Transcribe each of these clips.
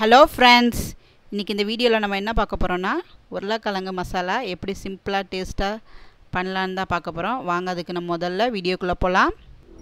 hello friends இன்றைக்கி இந்த வீடியோவில் நம்ம என்ன பார்க்க போகிறோன்னா உருளைக்கிழங்கு மசாலா எப்படி சிம்பிளாக டேஸ்ட்டாக பண்ணலான்னு தான் பார்க்க போகிறோம் வாங்க அதுக்கு நம்ம முதல்ல வீடியோக்குள்ளே போகலாம்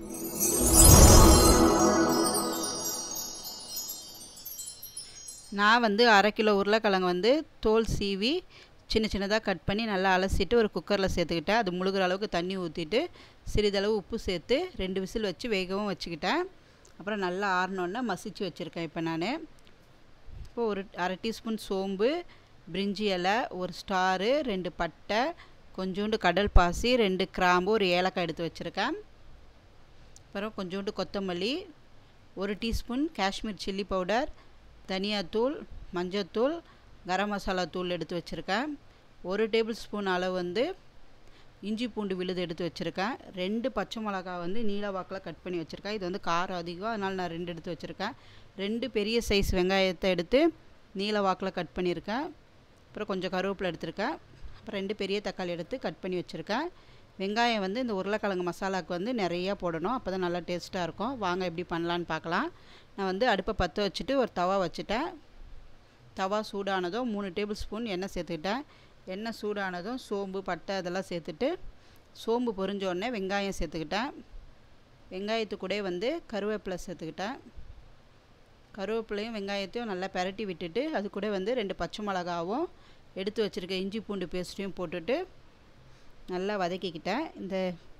நான் வந்து அரை கிலோ உருளைக்கிழங்கு வந்து தோல் சீவி சின்ன சின்னதாக கட் பண்ணி நல்லா அலசிட்டு ஒரு குக்கரில் சேர்த்துக்கிட்டேன் அது முழுகிற அளவுக்கு தண்ணி ஊற்றிட்டு சிறிதளவு உப்பு சேர்த்து ரெண்டு விசில் வச்சு வேகவும் வச்சுக்கிட்டேன் அப்புறம் நல்லா ஆறினோன்னே மசிச்சு வச்சுருக்கேன் இப்போ நான் இப்போ ஒரு அரை டீஸ்பூன் சோம்பு பிரிஞ்சி இலை ஒரு ஸ்டாரு ரெண்டு பட்டை கொஞ்சோண்டு கடல் பாசி ரெண்டு கிராம்பு ஒரு ஏலக்காய் எடுத்து வச்சுருக்கேன் அப்புறம் கொஞ்சோண்டு கொத்தமல்லி ஒரு டீஸ்பூன் காஷ்மீர் சில்லி பவுடர் தனியாத்தூள் மஞ்சத்தூள் கரம் மசாலா தூள் எடுத்து வச்சுருக்கேன் ஒரு டேபிள் ஸ்பூன் அளவு வந்து இஞ்சி பூண்டு விழுது எடுத்து வச்சுருக்கேன் ரெண்டு பச்சை மிளகா வந்து நீல வாக்கில் கட் பண்ணி வச்சுருக்கேன் இது வந்து காரம் அதிகம் அதனால் நான் ரெண்டு எடுத்து வச்சுருக்கேன் ரெண்டு பெரிய சைஸ் வெங்காயத்தை எடுத்து நீல வாக்கில் கட் பண்ணியிருக்கேன் அப்புறம் கொஞ்சம் கருவேப்பிலை எடுத்திருக்கேன் அப்புறம் ரெண்டு பெரிய தக்காளி எடுத்து கட் பண்ணி வச்சுருக்கேன் வெங்காயம் வந்து இந்த உருளைக்கிழங்கு மசாலாவுக்கு வந்து நிறையா போடணும் அப்போ தான் நல்லா டேஸ்ட்டாக இருக்கும் வாங்க எப்படி பண்ணலான்னு பார்க்கலாம் நான் வந்து அடுப்பை பற்ற வச்சுட்டு ஒரு தவா வச்சுட்டேன் தவா சூடானதும் மூணு டேபிள் ஸ்பூன் எண்ணெய் சேர்த்துக்கிட்டேன் எண்ணெய் சூடானதும் சோம்பு பட்டை அதெல்லாம் சேர்த்துட்டு சோம்பு பொரிஞ்சோடனே வெங்காயம் சேர்த்துக்கிட்டேன் வெங்காயத்து கூட வந்து கருவேப்பிலை சேர்த்துக்கிட்டேன் கருவேப்பிலையும் வெங்காயத்தையும் நல்லா பெரட்டி விட்டுட்டு அது கூட வந்து ரெண்டு பச்சை மிளகாவும் எடுத்து வச்சுருக்க இஞ்சி பூண்டு பேஸ்ட்டையும் போட்டுட்டு நல்லா வதக்கிக்கிட்டேன் இந்த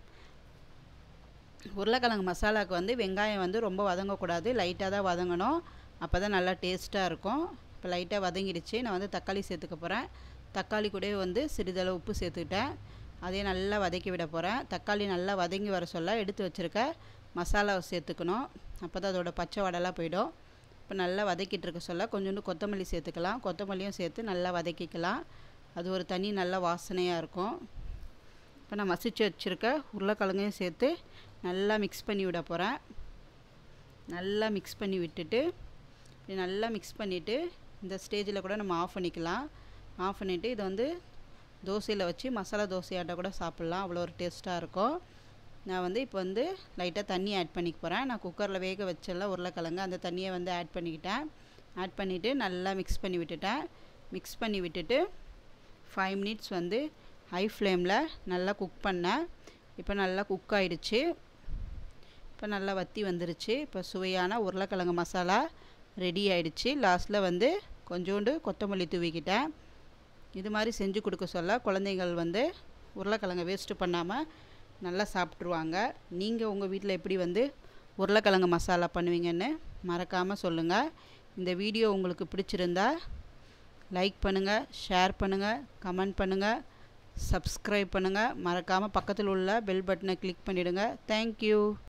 உருளைக்கிழங்கு மசாலாவுக்கு வந்து வெங்காயம் வந்து ரொம்ப வதங்கக்கூடாது லைட்டாக தான் வதங்கணும் அப்போ தான் நல்லா டேஸ்ட்டாக இருக்கும் இப்போ லைட்டாக வதங்கிடுச்சு நான் வந்து தக்காளி சேர்த்துக்க போகிறேன் தக்காளி கூட வந்து சிறிதளவு உப்பு சேர்த்துக்கிட்டேன் அதையும் நல்லா வதக்கி விட போகிறேன் தக்காளி நல்லா வதங்கி வர சொல்ல எடுத்து வச்சுருக்க மசாலாவை சேர்த்துக்கணும் அப்போ தான் அதோட பச்சை வடலாம் போயிடும் இப்போ நல்லா வதக்கிட்டு இருக்க சொல்ல கொஞ்சோண்டு கொத்தமல்லி சேர்த்துக்கலாம் கொத்தமல்லியும் சேர்த்து நல்லா வதக்கிக்கலாம் அது ஒரு தனி நல்ல வாசனையாக இருக்கும் இப்போ நான் மசிச்சு வச்சுருக்க உருளைக்கிழங்கையும் சேர்த்து நல்லா மிக்ஸ் பண்ணி விட போகிறேன் நல்லா மிக்ஸ் பண்ணி விட்டுட்டு இப்படி நல்லா மிக்ஸ் பண்ணிவிட்டு இந்த ஸ்டேஜில் கூட நம்ம ஆஃப் பண்ணிக்கலாம் ஆஃப் பண்ணிவிட்டு இதை வந்து தோசையில் வச்சு மசாலா தோசையாட்ட கூட சாப்பிட்லாம் அவ்வளோ ஒரு டேஸ்ட்டாக இருக்கும் நான் வந்து இப்போ வந்து லைட்டாக தண்ணி ஆட் பண்ணிக்க போகிறேன் நான் குக்கரில் வேக வச்சல உருளைக்கிழங்கு அந்த தண்ணியை வந்து ஆட் பண்ணிக்கிட்டேன் ஆட் பண்ணிவிட்டு நல்லா மிக்ஸ் பண்ணி விட்டுட்டேன் மிக்ஸ் பண்ணி விட்டுட்டு ஃபைவ் மினிட்ஸ் வந்து ஹை ஃப்ளேமில் நல்லா குக் பண்ணேன் இப்போ நல்லா குக் ஆகிடுச்சு இப்போ நல்லா வற்றி வந்துருச்சு இப்போ சுவையான உருளைக்கிழங்கு மசாலா ரெடி ஆகிடுச்சு லாஸ்ட்டில் வந்து கொஞ்சோண்டு கொத்தமல்லி தூவிக்கிட்டேன் இது மாதிரி செஞ்சு கொடுக்க சொல்ல குழந்தைகள் வந்து உருளைக்கிழங்கை வேஸ்ட்டு பண்ணாமல் நல்லா சாப்பிட்ருவாங்க நீங்கள் உங்கள் வீட்டில் எப்படி வந்து உருளைக்கிழங்கு மசாலா பண்ணுவீங்கன்னு மறக்காமல் சொல்லுங்கள் இந்த வீடியோ உங்களுக்கு பிடிச்சிருந்தா லைக் பண்ணுங்கள் ஷேர் பண்ணுங்கள் கமெண்ட் பண்ணுங்கள் சப்ஸ்கிரைப் பண்ணுங்கள் மறக்காமல் பக்கத்தில் உள்ள பெல் பட்டனை கிளிக் பண்ணிவிடுங்க தேங்க்யூ